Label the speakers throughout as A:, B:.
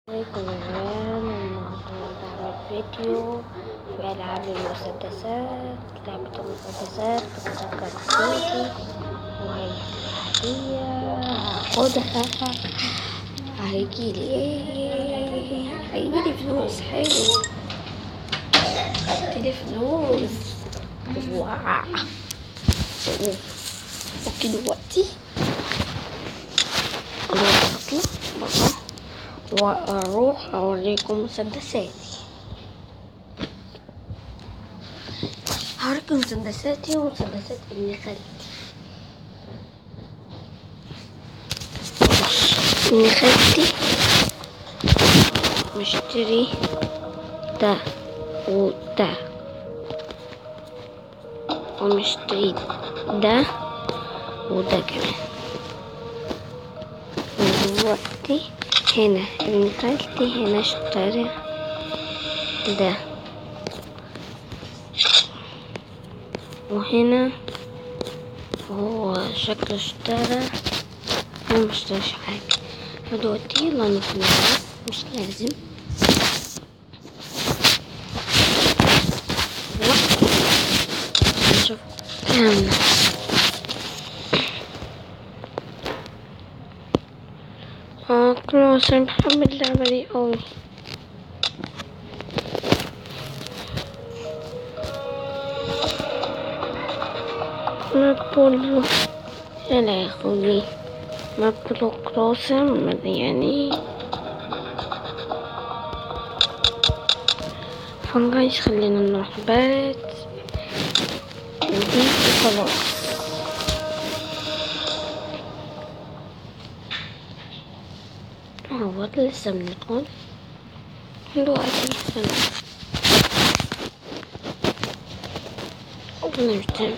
A: عليكم الآن النهاردة بعمل فيديو في ألعاب المسدسات لعبة المسدسات بتذكر بيتي وهي هدية هاخدها هيجيلي ايه هيجيلي فلوس حلو خدتلي فلوس واو اوكي دلوقتي انا اطلع برا واروح اوريكم مسدساتي هوريكم مسدساتي ومسدسات ابن خالتي ابن خالتي مشتري ده وده ومشتري ده وده كمان ودلوقتي هنا ابن خالتي هنا اشترى ده وهنا هو شكله اشترى هو مشتريش حاجة فدلوقتي يلا نقنع مش لازم نشوف كلامنا اه خلاص انا بحب اللعبة دي اوي مقبول يلا يا اخوي مقبول قراصم يعني فنجايز خلينا نروح بيت ودي خلاص هو لسه بنقول دلوقتي سنة ونرتب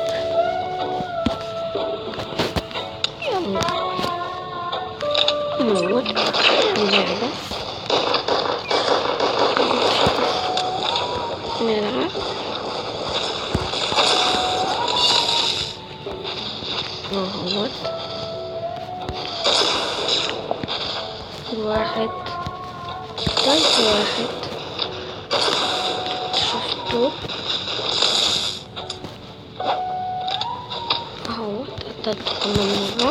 A: يلا نموت اللعبة نلعب نهوت واحد تالت واحد شفتوه اهو قتلت كمان مرة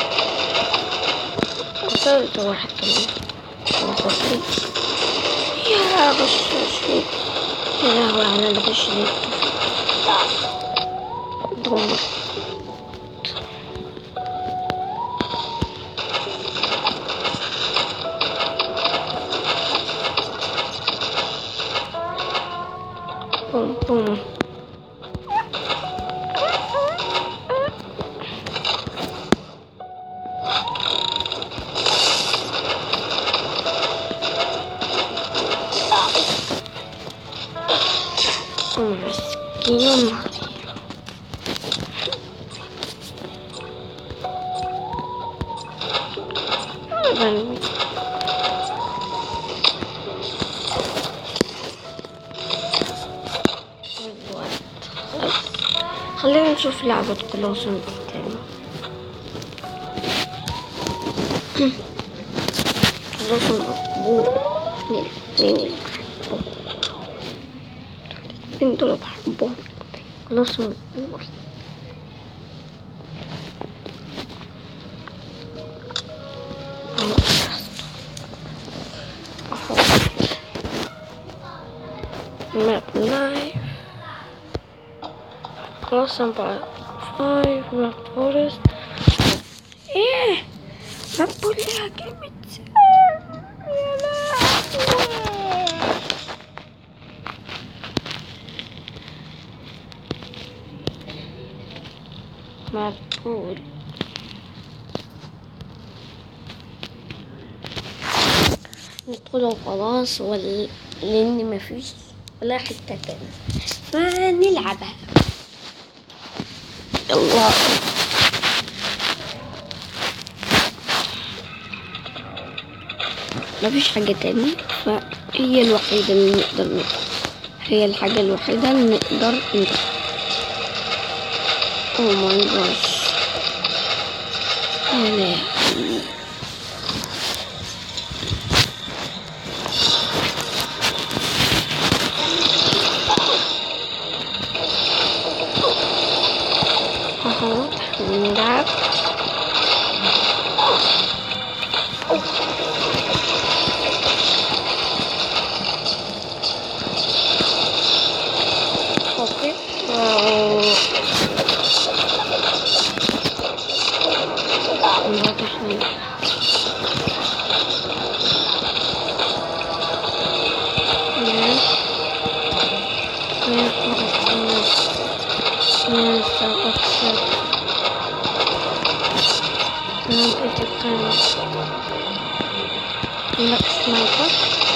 A: قتلت واحد كمان وقتلت يا غشاشي يا لهوي على الغش دي ضربت بوم بوم مسكين مريم خلينا نشوف لعبة كلوسن دي تاني كلوسن بو اثنين اثنين دول بحبهم كلوسن بو Map live. Close by five, map forest. ايه مقبول ليها كلمة سر يا لهوي مقبول ندخل وخلاص وال... لأن مفيش ولا حتة تانية فنلعبها يلا مفيش حاجة تانية فهي الوحيدة اللي نقدر ندخل هي الحاجة الوحيدة اللي نقدر ندخل اوه ماي جاش يا لهوي لا سنايبر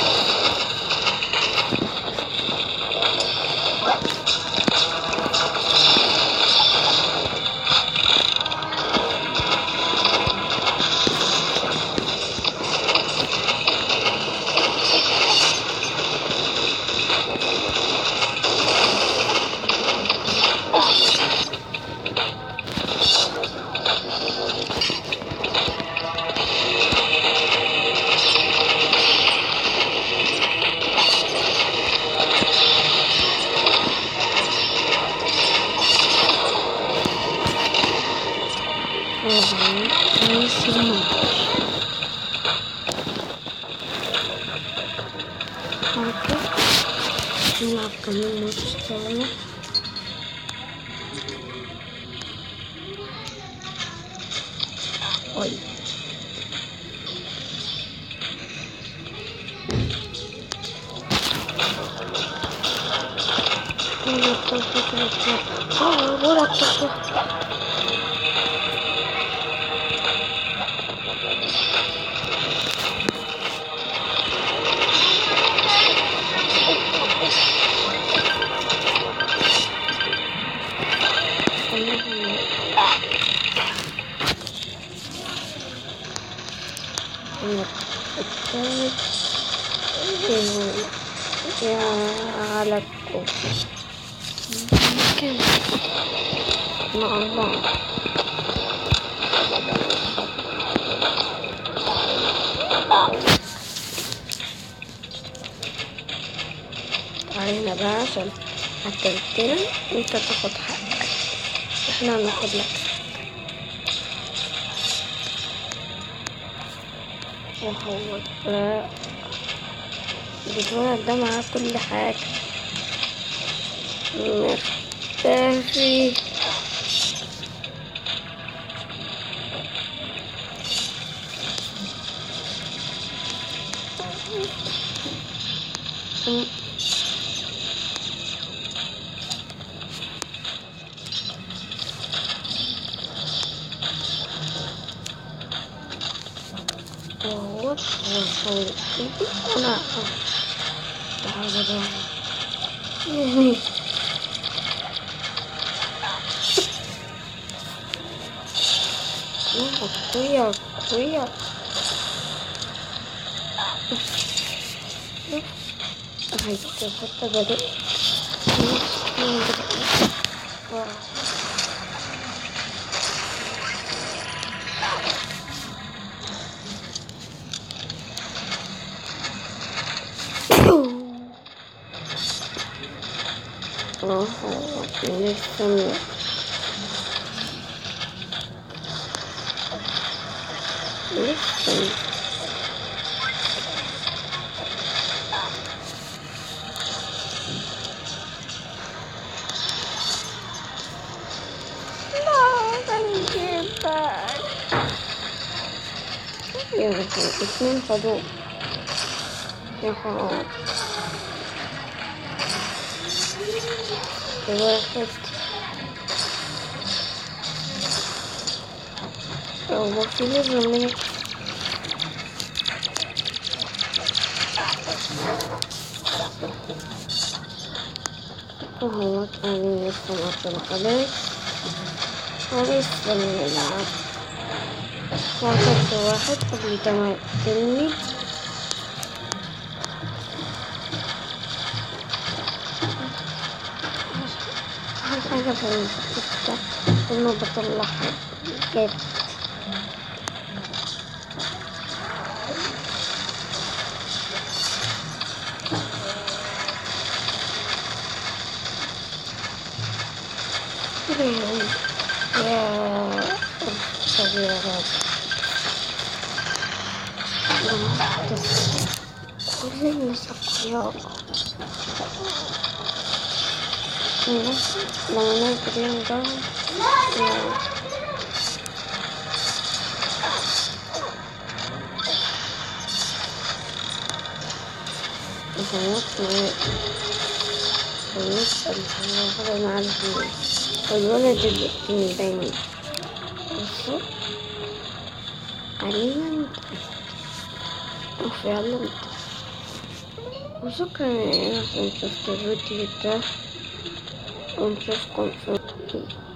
A: وبعدين نص الموت حركة نلعب كمان ماتش تاني أي اه ولا تطلع الثالث يا على الكوفي كم مع الله تعالينا بقى عشان هتلتنا وانت تاخد حقك احنا هناخد لك وهو ده الولد ده معاه كل حاجة مختفي وهو هو أنا تعالى بقى يعني قوية قوية هاي حتى بدأ اه لسه لسه لا نجيبك يا رجل اثنين خدوه يا حرام واحد هو في لازم وهو كان يستمع في القبل ولسه بنلعب وقتلت واحد قبل ما يقتلني حاجة في القصة إنه بطلع حاجات يا صغيرات كل الناس أقوياء الناس لما ناس اليوم ده ونسأل هذا مع الفلوس والولد اللي بيقتلني دايما بصوا علينا وفعلا وشكرا يا عشان شفت الفيديو ده ونشوفكم في